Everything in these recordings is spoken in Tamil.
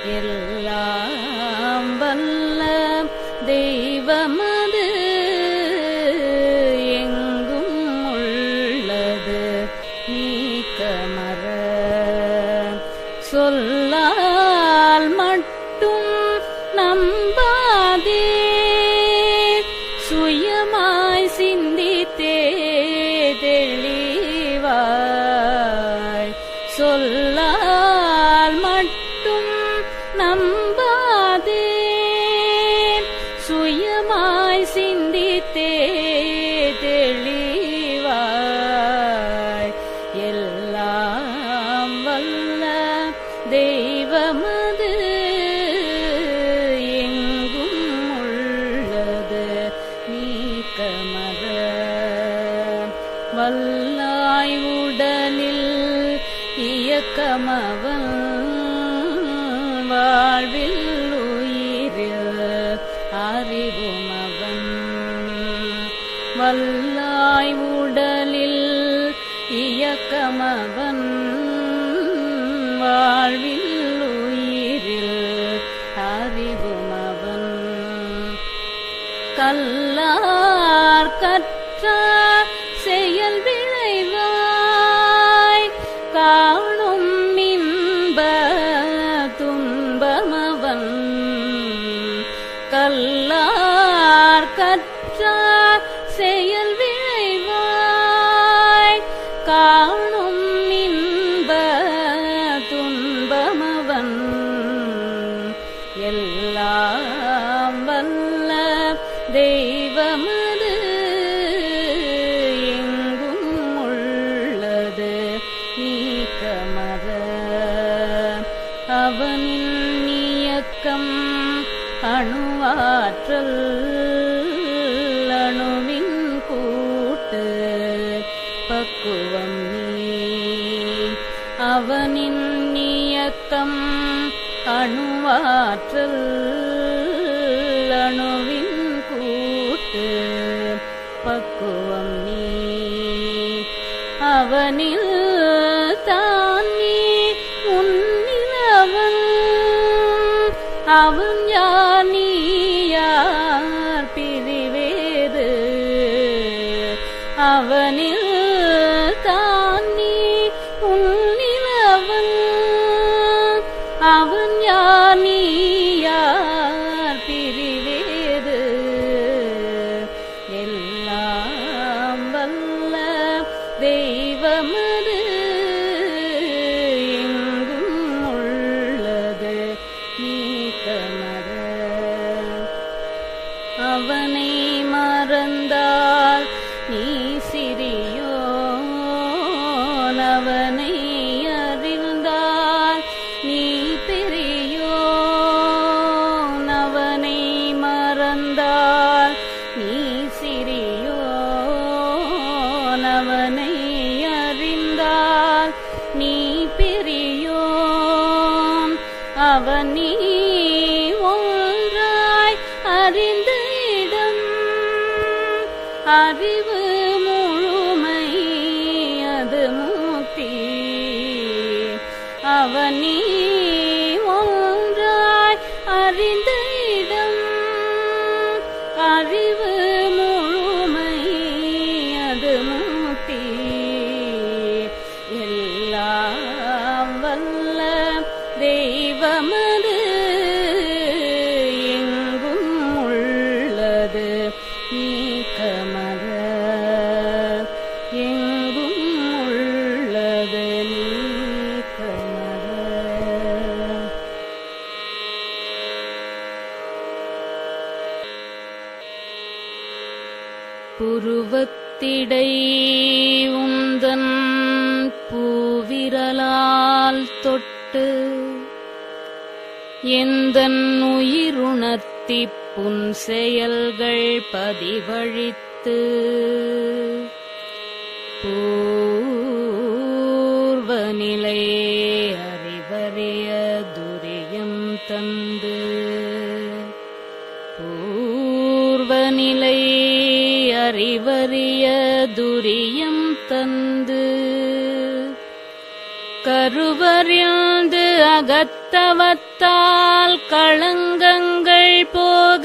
எல்லாம் வல்ல தெய்வமது எங்கும் உள்ளது நீக்கமர சொல்லால் மட்டும் நம்பாதே சுயமாய் சிந்தித்தே தெளிவாய் சொல்லால் மட்டும் நம்பாதே சுயமாய் சிந்தித்தே தெளிவாய் எல்லாம் வல்ல தெய்வமது எங்கும் உள்ளது நீக்கமர வல்லாய் உடலில் இயக்கமவன் வாழ்வில் உயிரில் அறிவும் அவன் வல்லாய் உடலில் இயக்கமவன் வாழ்வில் உயிரில் அறிவும் அவன் கல்லார் கற்ற செயல் விளைவாய் காணும் இன்ப துன்பமவன் கல்லார் கற்ற செயல் விளைவாய் காணும் இன்ப துன்பமவன் எல்லாம் வல்ல தெய்வமது எங்கும் உள்ளது நீக்கமர அவனின் இயக்கம் அணுவாற்றல் அணுவின் கூட்டு பக்குவம் நீ அவனின் இயக்கம் அணுவாற்றல் அணுவின் கூட்டு பக்குவம் நீ அவனில் தான் நீ உன்னிலவன் அவன் யார் நீ யார் பிரிவேது அவனில் தான் நீ உன்னிலவன் அவன் யார் நீ யார் பிரிவேது எல்லாம் வல்ல தெய்வமது எங்கும் உள்ளது நீக்கமர அவனை மறந்தால் நீ சிறியோன் அவனை அறிந்தால் நீ பெரியோன் அவனை மறந்தால் நீ சிறியோன் அவனை அறிந்தால் நீ பெரியோன் அவன் நீ ஒன்றாய் அறிந்த இடம் அறிவு முழுமை அது முக்தி அவன் நீ ஒன்றாய் அறிந்த இடம் அறிவு முழுமை அது முக்தி எல்லாம் வல்ல தெய்வமது எங்கும் உள்ளது நீக்கமர எங்கும் உள்ளது நீக்கமர புருவத்திடை உந்தன் பூவிரலால் தொட்டு எந்தன் உயிருணர்த்தி புன் செயல்கள் பதிவழித்து பூர்வநிலை அறிவறிய துரியம் தந்து பூர்வநிலை அறிவறிய துரியம் தந்து கருவறிந்து அகத்தவத்தால் களங்கங்கள் போக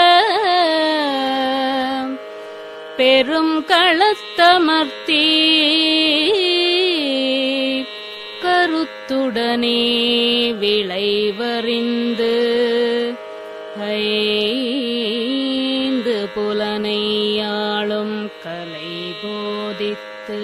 பெரும் களத்தமர்த்தி கருத்துடனே விளைவறிந்து ஐந்து புலனையாளும் கலை போதித்து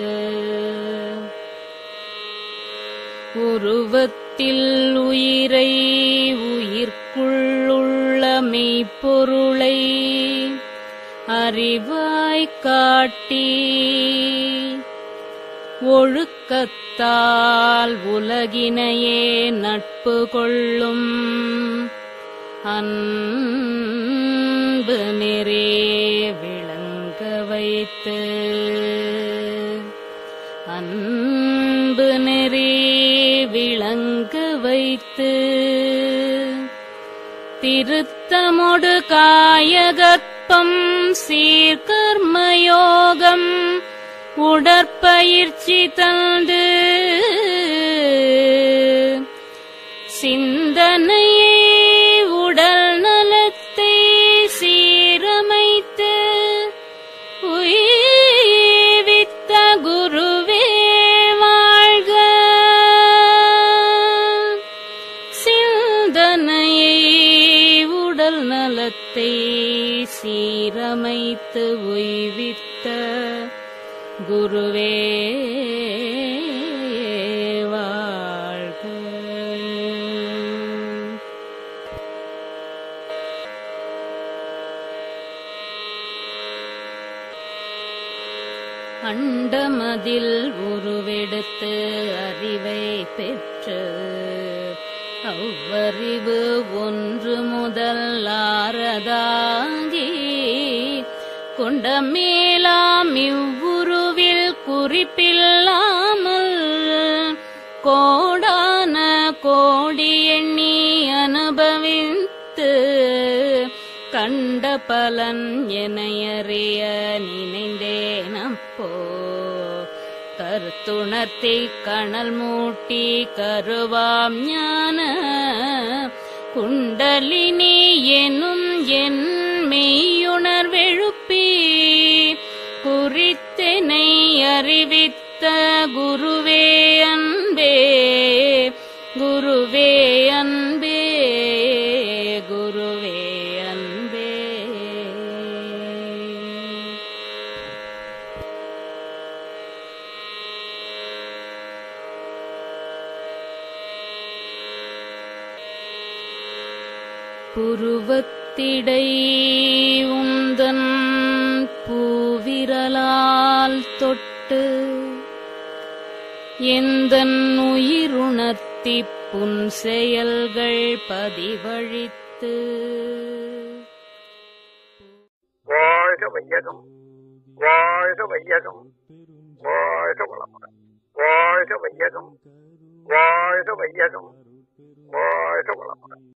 உருவத்தில் உயிரை உயிர்க்குள்ளுள்ள மெய்ப்பொருளை அறிவாய்க் காட்டி ஒழுக்கத்தால் உலகினையே நட்பு கொள்ளும் அன்பு நெறே விளங்க வைத்து அன்பு நெறி விளங்க வைத்து திருத்தமொடு காயகற்பம் சீர்கர்மயோகம் உடற்பயிற்சி தந்து சிந்தனையே உடல் நலத்தை சீரமைத்து உய்வித்த குருவே வாழ்க சிந்தனையை உடல் நலத்தை சீரமைத்து உய்வித்த குருவே வாழ்க அண்டமதில் உருவெடுத்து அறிவை பெற்று அவ்வறிவு ஒன்று முதல் ஆறதாகி கொண்ட மேலாம் இவ்வுருவில் குறிப்பில்லாமல் கோடான கோடி எண்ணி அனுபவித்து கண்ட பலன் எனையறிய நினைந்தேனப்போ கருத்துணர்த்தி கணல் மூட்டி கருவாம் ஞான குண்டலினி எனும் என் மெய்யுணர்வெழுப்பி குறித்தெனை அறிவித்த குருவே அன்பே குருவே அன்பே குருவே அன்பே புருவத்திடை உந்தன் பூவிரலால் தொட்டு எந்தன் உயிருணர்த்தி புன் செயல்கள் பதிவழித்து வாழ்க வையகம் வாழ்க வையகம் வாழ்க வளமுடன் வாழ்க வையகம் வாழ்க வையகம் வாழ்க வளமுடன்